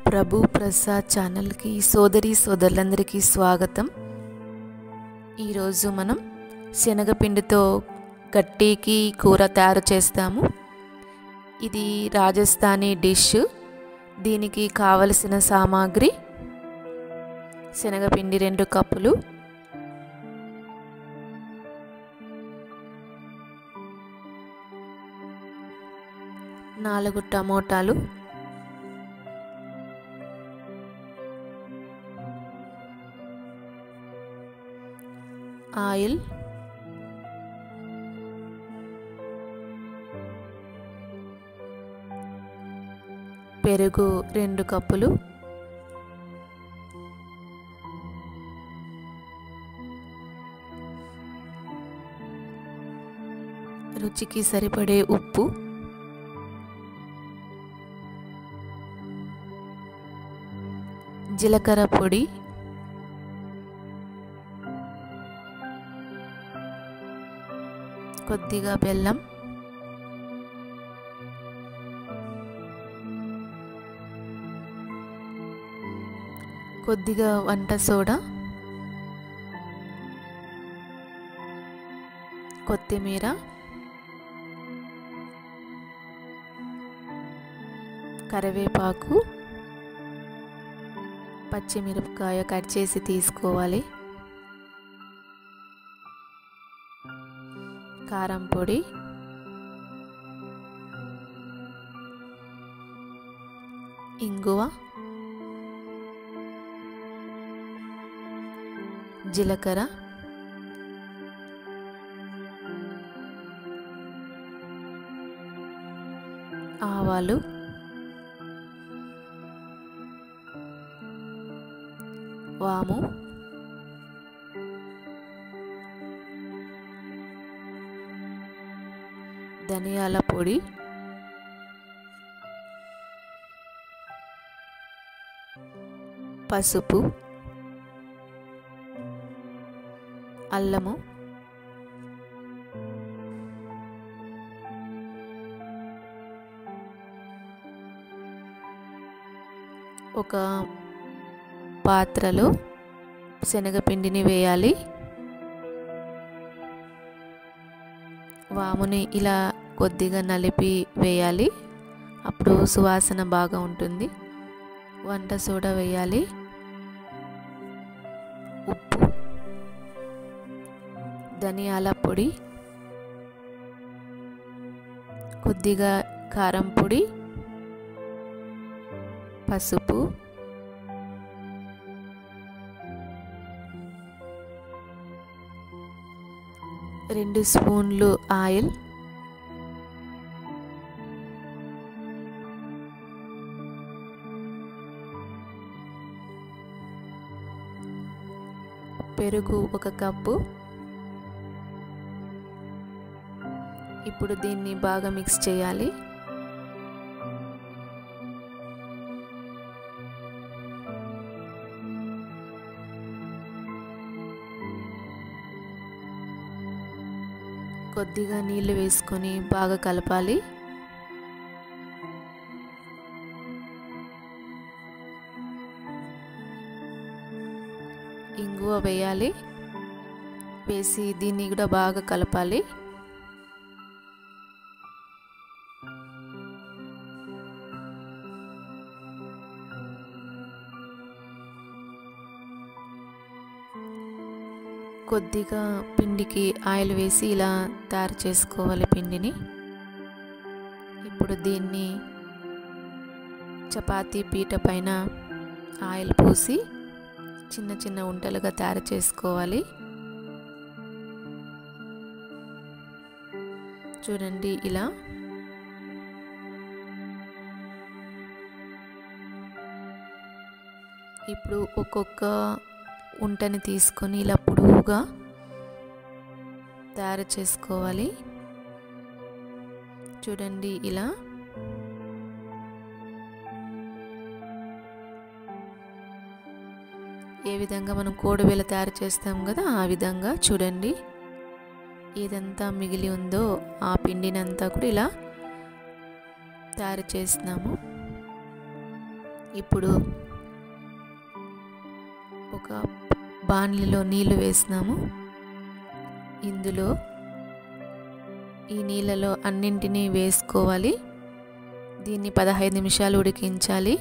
ప్రభు ప్రసాద్ ఛానల్కి సోదరి సోదరులందరికీ స్వాగతం ఈరోజు మనం శనగపిండితో గట్టికి కూర తయారు చేస్తాము ఇది రాజస్థానీ డిష్ దీనికి కావలసిన సామాగ్రి శనగపిండి రెండు కప్పులు నాలుగు టమోటాలు ఆయిల్ పెరుగు రెండు కప్పులు రుచికి సరిపడే ఉప్పు జీలకర్ర పొడి కొద్దిగా బెల్లం కొద్దిగా వంట సోడా కొత్తిమీర కరివేపాకు పచ్చిమిరపకాయ కట్ చేసి తీసుకోవాలి కారం పొడి ఇంగువ జీలకర్ర ఆవాలు వాము ధనియాల పొడి పసుపు అల్లము ఒక పాత్రలో శనగపిండిని వేయాలి వాముని ఇలా కొద్దిగా నలిపి వేయాలి అప్పుడు సువాసన బాగా ఉంటుంది వంట సోడా వేయాలి ఉప్పు ధనియాల పొడి కొద్దిగా కారం పొడి పసుపు రెండు స్పూన్లు ఆయిల్ పెరుగు ఒక కప్పు ఇప్పుడు దీన్ని బాగా మిక్స్ చేయాలి కొద్దిగా నీళ్లు వేసుకొని బాగా కలపాలి ఇంగువ వేయాలి వేసి దీన్ని కూడా బాగా కలపాలి కొద్దిగా పిండికి ఆయిల్ వేసి ఇలా తయారు చేసుకోవాలి పిండిని ఇప్పుడు దీన్ని చపాతీ పీట పైన ఆయిల్ పూసి చిన్న చిన్న ఉంటలుగా తయారు చేసుకోవాలి చూడండి ఇలా ఇప్పుడు ఒక్కొక్క ఉంటని తీసుకొని ఇలా పొడవుగా తయారు చేసుకోవాలి చూడండి ఇలా ఏ విధంగా మనం కోడివేల తయారు చేస్తాం కదా ఆ విధంగా చూడండి ఏదంతా మిగిలి ఉందో ఆ పిండినంతా కూడా ఇలా తయారు చేస్తున్నాము ఇప్పుడు ఒక బాణలిలో నీళ్లు వేసినాము ఇందులో ఈ నీళ్ళలో అన్నింటినీ వేసుకోవాలి దీన్ని పదహైదు నిమిషాలు ఉడికించాలి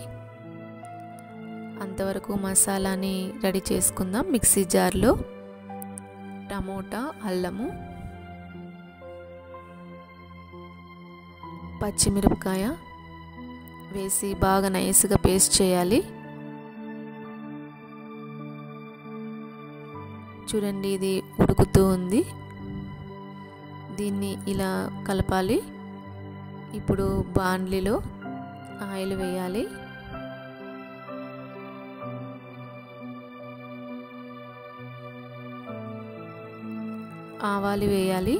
అంతవరకు మసాలాని రెడీ చేసుకుందాం మిక్సీ జార్లో టమోటా అల్లము పచ్చిమిరపకాయ వేసి బాగా నైస్గా పేస్ట్ చేయాలి చూడండి ఇది ఉడుకుతూ ఉంది దీన్ని ఇలా కలపాలి ఇప్పుడు బాండ్లీలో ఆయిల్ వేయాలి ఆవాలు వేయాలి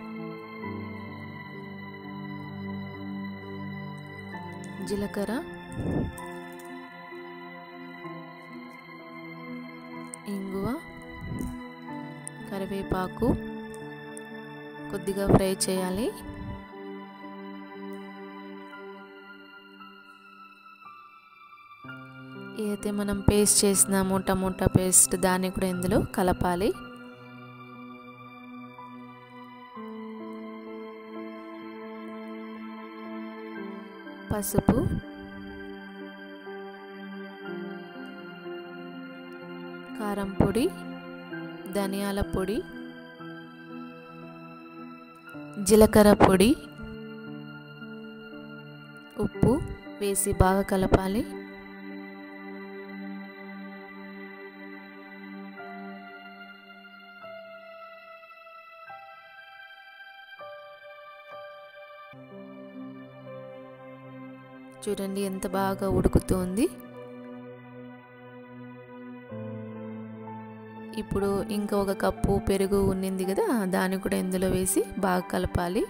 జీలకర్ర ఇంగువ కరివేపాకు కొద్దిగా ఫ్రై చేయాలి ఏదైతే మనం పేస్ట్ చేసినామో టమోటా పేస్ట్ దాన్ని కూడా ఇందులో కలపాలి పసుపు కారం పొడి ధనియాల పొడి జీలకర్ర పొడి ఉప్పు వేసి బాగా కలపాలి చూడండి ఎంత బాగా ఉడుకుతుంది ఇప్పుడు ఇంకా ఒక కప్పు పెరుగు ఉన్నింది కదా దాన్ని కూడా ఇందులో వేసి బాగా కలపాలి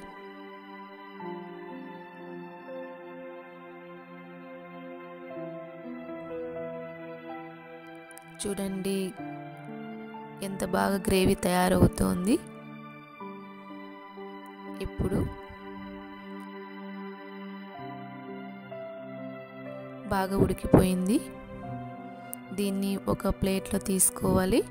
చూడండి ఎంత బాగా గ్రేవీ తయారవుతోంది ఇప్పుడు బాగా ఉడికిపోయింది దీన్ని ఒక ప్లేట్లో తీసుకోవాలి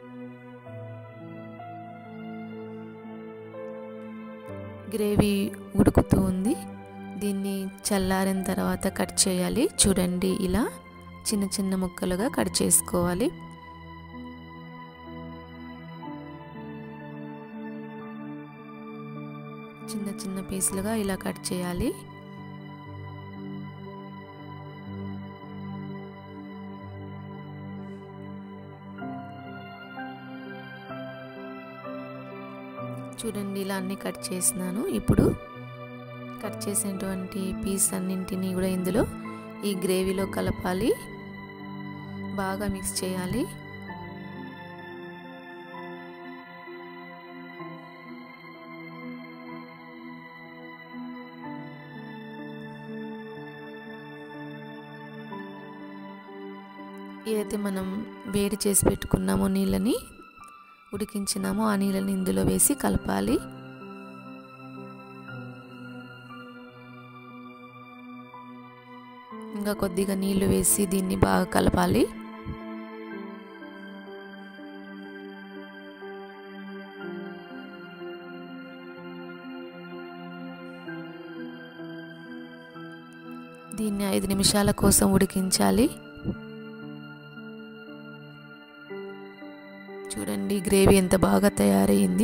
గ్రేవీ ఉడుకుతూ ఉంది దీన్ని చల్లారిన తర్వాత కట్ చేయాలి చూడండి ఇలా చిన్న చిన్న ముక్కలుగా కట్ చేసుకోవాలి చిన్న చిన్న పీసులుగా ఇలా కట్ చేయాలి చూడండి ఇలా అన్నీ కట్ చేసినాను ఇప్పుడు కట్ చేసినటువంటి పీస్ అన్నింటినీ కూడా ఇందులో ఈ గ్రేవీలో కలపాలి బాగా మిక్స్ చేయాలి ఏదైతే మనం వేడి చేసి పెట్టుకున్నామో నీళ్ళని ఉడికించినామో ఆ నీళ్ళని ఇందులో వేసి కలపాలి ఇంకా కొద్దిగా నీళ్లు వేసి దీన్ని బాగా కలపాలి దీన్ని ఐదు నిమిషాల కోసం ఉడికించాలి చూడండి గ్రేవీ ఎంత బాగా తయారైంది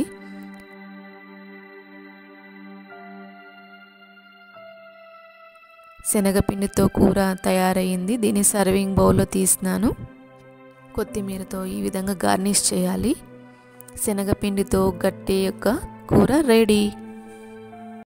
శనగపిండితో కూర తయారైంది దీన్ని సర్వింగ్ బౌల్లో తీసినాను కొత్తిమీరతో ఈ విధంగా గార్నిష్ చేయాలి శనగపిండితో గట్టి యొక్క కూర రెడీ